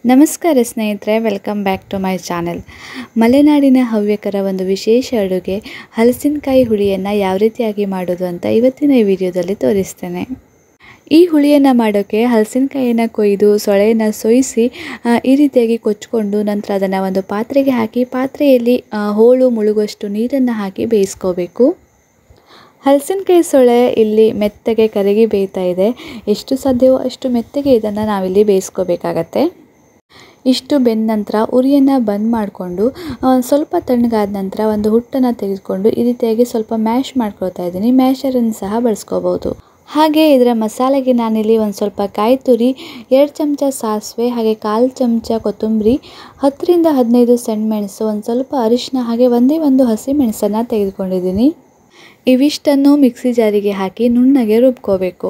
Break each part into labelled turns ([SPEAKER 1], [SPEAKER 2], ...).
[SPEAKER 1] ನಮಸ್ಕಾರ ಸ್ನೇಹಿತರೆ welcome back to my channel ಮಲೆನಾಡಿನ ಹವ್ಯಕರ ಒಂದು ವಿಶೇಷ ಅಡುಗೆ ಹಲಸಿನಕಾಯಿ ಹುಳಿಯನ್ನು ಯಾವ ರೀತಿಯಾಗಿ ಮಾಡೋದು ಅಂತ ಇವತ್ತಿನ ಈ ವಿಡಿಯೋದಲ್ಲಿ ತೋರಿಸ್ತೇನೆ ಈ ಹುಳಿಯನ್ನು ಮಾಡೋಕ್ಕೆ ಹಲಸಿನಕಾಯಿಯನ್ನು ಕೊಯ್ದು ಸೊಳೆಯನ್ನು ಸೋಯಿಸಿ ಆ, ಈ ರೀತಿಯಾಗಿ ಕೊಚ್ಕೊಂಡು ನಂತರ ಅದನ್ನು ಒಂದು ಪಾತ್ರೆಗೆ ಹಾಕಿ ಪಾತ್ರೆಯಲ್ಲಿ ಆ, ಹೋಳು ಮುಳುಗುವಷ್ಟು ನೀರನ್ನು ಹಾಕಿ ಬೇಯಿಸ್ಕೋಬೇಕು ಹಲಸಿನಕಾಯಿ ಸೊಳೆ ಇಲ್ಲಿ ಮೆತ್ತಗೆ ಕರಗಿ ಬೇಯ್ತಾ ಇದೆ ಎಷ್ಟು ಸಾಧ್ಯವೋ ಅಷ್ಟು ಮೆತ್ತಗೆ ಇದನ್ನು ನಾವಿಲ್ಲಿ ಬೇಯಿಸ್ಕೋಬೇಕಾಗತ್ತೆ ಇಷ್ಟು ಬೆಂದ ನಂತರ ಉರಿಯನ್ನು ಬಂದ್ ಮಾಡಿಕೊಂಡು ಸ್ವಲ್ಪ ತಣ್ಣಗಾದ ನಂತರ ಒಂದು ಹುಟ್ಟನ್ನು ತೆಗೆದುಕೊಂಡು ಈ ರೀತಿಯಾಗಿ ಸ್ವಲ್ಪ ಮ್ಯಾಶ್ ಮಾಡ್ಕೊಳ್ತಾ ಇದ್ದೀನಿ ಮ್ಯಾಶರನ್ನು ಸಹ ಬಳಸ್ಕೋಬೋದು ಹಾಗೆ ಇದರ ಮಸಾಲೆಗೆ ನಾನಿಲ್ಲಿ ಒಂದು ಸ್ವಲ್ಪ ಕಾಯಿ ತುರಿ ಎರಡು ಚಮಚ ಸಾಸಿವೆ ಹಾಗೆ ಕಾಲು ಚಮಚ ಕೊತ್ತಂಬರಿ ಹತ್ತರಿಂದ ಹದಿನೈದು ಸಣ್ಣ ಮೆಣಸು ಒಂದು ಸ್ವಲ್ಪ ಅರಿಶಿನ ಹಾಗೆ ಒಂದೇ ಒಂದು ಹಸಿ ಮೆಣಸನ್ನು ತೆಗೆದುಕೊಂಡಿದ್ದೀನಿ ಇವಿಷ್ಟನ್ನು ಮಿಕ್ಸಿ ಜಾರಿಗೆ ಹಾಕಿ ನುಣ್ಣಗೆ ರುಬ್ಕೋಬೇಕು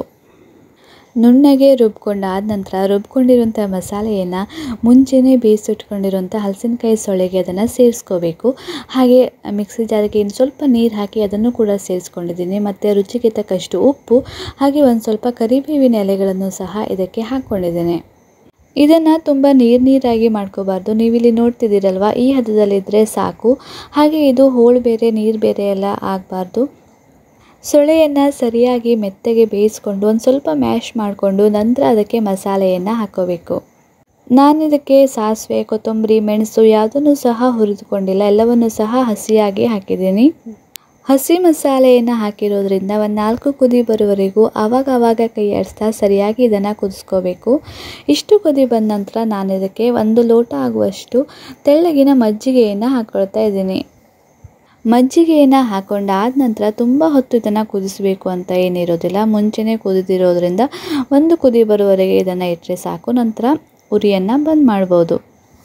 [SPEAKER 1] ನುಣ್ಣಗೆ ರುಬ್ಕೊಂಡಾದ ನಂತರ ರುಬ್ಕೊಂಡಿರುವಂಥ ಮಸಾಲೆಯನ್ನು ಮುಂಚೆನೇ ಬೇಯಿಸಿಟ್ಕೊಂಡಿರುವಂಥ ಹಲಸಿನಕಾಯಿ ಸೊಳೆಗೆ ಅದನ್ನು ಸೇರಿಸ್ಕೋಬೇಕು ಹಾಗೆ ಮಿಕ್ಸಿ ಜಾರಿಗೆ ಇನ್ನು ಸ್ವಲ್ಪ ನೀರು ಹಾಕಿ ಅದನ್ನು ಕೂಡ ಸೇರಿಸ್ಕೊಂಡಿದ್ದೀನಿ ಮತ್ತು ರುಚಿಗೆ ತಕ್ಕಷ್ಟು ಉಪ್ಪು ಹಾಗೆ ಒಂದು ಸ್ವಲ್ಪ ಕರಿಬೇವಿನ ಎಲೆಗಳನ್ನು ಸಹ ಇದಕ್ಕೆ ಹಾಕ್ಕೊಂಡಿದ್ದೇನೆ ಇದನ್ನು ತುಂಬ ನೀರು ನೀರಾಗಿ ಮಾಡ್ಕೋಬಾರ್ದು ನೀವಿಲ್ಲಿ ನೋಡ್ತಿದ್ದೀರಲ್ವ ಈ ಹದದಲ್ಲಿದ್ದರೆ ಸಾಕು ಹಾಗೆ ಇದು ಹೋಳು ಬೇರೆ ನೀರು ಬೇರೆ ಎಲ್ಲ ಆಗಬಾರ್ದು ಸೊಳೆಯನ್ನು ಸರಿಯಾಗಿ ಮೆತ್ತಗೆ ಬೇಯಿಸ್ಕೊಂಡು ಒಂದು ಸ್ವಲ್ಪ ಮ್ಯಾಶ್ ಮಾಡಿಕೊಂಡು ನಂತರ ಅದಕ್ಕೆ ಮಸಾಲೆಯನ್ನು ಹಾಕೋಬೇಕು ನಾನು ಇದಕ್ಕೆ ಸಾಸಿವೆ ಕೊತ್ತಂಬರಿ ಮೆಣಸು ಯಾವುದನ್ನು ಸಹ ಹುರಿದುಕೊಂಡಿಲ್ಲ ಎಲ್ಲವನ್ನು ಸಹ ಹಸಿಯಾಗಿ ಹಾಕಿದ್ದೀನಿ ಹಸಿ ಮಸಾಲೆಯನ್ನು ಹಾಕಿರೋದ್ರಿಂದ ಒಂದು ನಾಲ್ಕು ಕುದಿ ಬರುವವರೆಗೂ ಆವಾಗ ಆವಾಗ ಕೈ ಆಡಿಸ್ತಾ ಸರಿಯಾಗಿ ಇದನ್ನು ಕುದಿಸ್ಕೋಬೇಕು ಇಷ್ಟು ಕುದಿ ಬಂದ ನಂತರ ನಾನು ಇದಕ್ಕೆ ಒಂದು ಲೋಟ ಆಗುವಷ್ಟು ತೆಳ್ಳಗಿನ ಮಜ್ಜಿಗೆಯನ್ನು ಹಾಕ್ಕೊಳ್ತಾ ಇದ್ದೀನಿ ಮಜ್ಜಿಗೆಯನ್ನು ಹಾಕೊಂಡಾದ ನಂತರ ತುಂಬ ಹೊತ್ತು ಇದನ್ನು ಕುದಿಸಬೇಕು ಅಂತ ಏನಿರೋದಿಲ್ಲ ಮುಂಚೆನೇ ಕುದಿದಿರೋದ್ರಿಂದ ಒಂದು ಕುದಿ ಬರುವವರೆಗೆ ಇದನ್ನು ಇಟ್ಟರೆ ಸಾಕು ನಂತರ ಉರಿಯನ್ನು ಬಂದ್ ಮಾಡ್ಬೋದು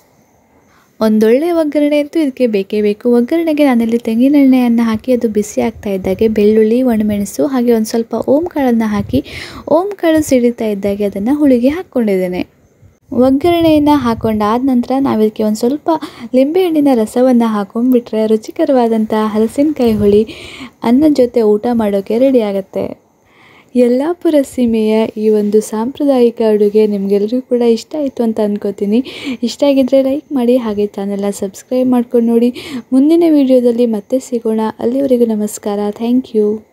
[SPEAKER 1] ಒಂದೊಳ್ಳೆ ಒಗ್ಗರಣೆ ಅಂತೂ ಇದಕ್ಕೆ ಬೇಕೇ ಬೇಕು ಒಗ್ಗರಣೆಗೆ ನಾನಿಲ್ಲಿ ತೆಂಗಿನೆಣ್ಣೆಯನ್ನು ಹಾಕಿ ಅದು ಬಿಸಿ ಆಗ್ತಾ ಇದ್ದಾಗೆ ಬೆಳ್ಳುಳ್ಳಿ ಒಣಮೆಣಸು ಹಾಗೆ ಒಂದು ಸ್ವಲ್ಪ ಓಂ ಕಾಳನ್ನು ಹಾಕಿ ಓಂ ಕಾಳು ಸಿಡಿತಾ ಇದ್ದಾಗೆ ಅದನ್ನು ಹುಳಿಗೆ ಹಾಕ್ಕೊಂಡಿದ್ದೇನೆ ಒಗ್ಗರಣೆಯನ್ನು ಹಾಕೊಂಡಾದ ನಂತರ ನಾವಿದಕ್ಕೆ ಒಂದು ಸ್ವಲ್ಪ ಲಿಂಬೆಹಣ್ಣಿನ ರಸವನ್ನು ಹಾಕೊಂಡ್ಬಿಟ್ರೆ ರುಚಿಕರವಾದಂಥ ಹಲಸಿನಕಾಯಿ ಹುಳಿ ಅನ್ನದ ಜೊತೆ ಊಟ ಮಾಡೋಕ್ಕೆ ರೆಡಿ ಆಗುತ್ತೆ ಯಲ್ಲಾಪುರ ಸೀಮೆಯ ಈ ಒಂದು ಸಾಂಪ್ರದಾಯಿಕ ಅಡುಗೆ ನಿಮಗೆಲ್ಲರಿಗೂ ಕೂಡ ಇಷ್ಟ ಆಯಿತು ಅಂತ ಅಂದ್ಕೋತೀನಿ ಇಷ್ಟ ಆಗಿದ್ದರೆ ಲೈಕ್ ಮಾಡಿ ಹಾಗೆ ಚಾನೆಲ್ನ ಸಬ್ಸ್ಕ್ರೈಬ್ ಮಾಡ್ಕೊಂಡು ನೋಡಿ ಮುಂದಿನ ವಿಡಿಯೋದಲ್ಲಿ ಮತ್ತೆ ಸಿಗೋಣ ಅಲ್ಲಿವರೆಗೂ ನಮಸ್ಕಾರ ಥ್ಯಾಂಕ್ ಯು